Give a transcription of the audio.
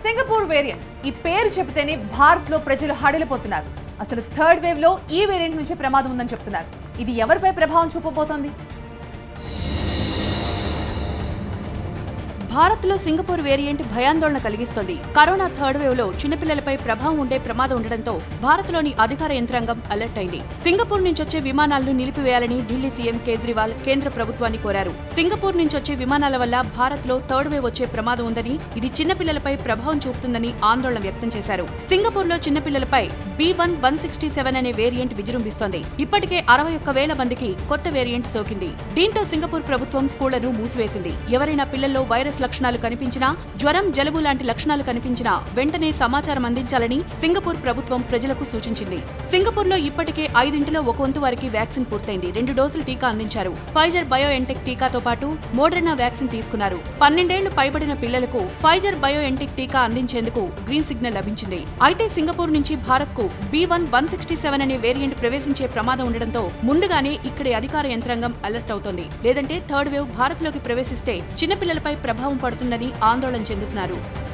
Singapore variant ఈ పేరు చెబితేనే భారత్ లో ప్రజలు హడలిపోతున్నారు అసలు థర్డ్ వేవ్ లో ఈ వేరియంట్ నుంచి ప్రమాదం ఉందని చెప్తున్నారు ఇది ఎవరిపై ప్రభావం చూపబోతోంది భారత్లో సింగపూర్ వేరియంట్ భయాందోళన కలిగిస్తోంది కరోనా థర్డ్ వేవ్ లో చిన్నపిల్లలపై ప్రభావం ఉండే ప్రమాదం ఉండడంతో భారత్లోని అధికార యంత్రాంగం అలర్ట్ అయింది సింగపూర్ నుంచి వచ్చే విమానాలను నిలిపివేయాలని ఢిల్లీ సీఎం కేజ్రీవాల్ కేంద్ర ప్రభుత్వాన్ని కోరారు సింగపూర్ నుంచి వచ్చే విమానాల వల్ల భారత్ లో థర్డ్ వేవ్ వచ్చే ప్రమాదం ఉందని ఇది చిన్నపిల్లలపై ప్రభావం చూపుతుందని ఆందోళన వ్యక్తం చేశారు సింగపూర్ లో చిన్నపిల్లలపై B one one sixty seven అనే వేరియంట్ విజృంభిస్తోంది ఇప్పటికే అరవై ఒక్క వేల మందికి కొత్త వేరియంట్ సోకింది దీంతో సింగపూర్ ప్రభుత్వం స్కూళ్లను మూసివేసింది ఎవరైనా పిల్లల్లో వైరస్ లక్షణాలు కనిపించినా జ్వరం జలుబు లాంటి లక్షణాలు కనిపించినా వెంటనే సమాచారం అందించాలని సింగపూర్ ప్రభుత్వం ప్రజలకు సూచించింది సింగపూర్ లో ఇప్పటికే ఐదింటిలో ఒక వంతు వారికి వ్యాక్సిన్ పూర్తయింది రెండు డోసులు టీకా అందించారు ఫైజర్ బయో ఎంటెక్ టీకాతో పాటు మోడర్నా వ్యాక్సిన్ తీసుకున్నారు పన్నెండేళ్లు పైబడిన పిల్లలకు ఫైజర్ బయో ఎంటెక్ టీకా అందించేందుకు గ్రీన్ సిగ్నల్ లభించింది అయితే సింగపూర్ నుంచి భారత్ కు B one one sixty seven అనే వేరియంట్ ప్రవేశించే ప్రమాదం ఉండడంతో ముందుగానే ఇక్కడి అధికార యంత్రాంగం అలర్ట్ అవుతోంది లేదంటే థర్డ్ వేవ్ భారత్ లోకి ప్రవేశిస్తే చిన్నపిల్లలపై ప్రభావం పడుతుందని ఆందోళన చెందుతున్నారు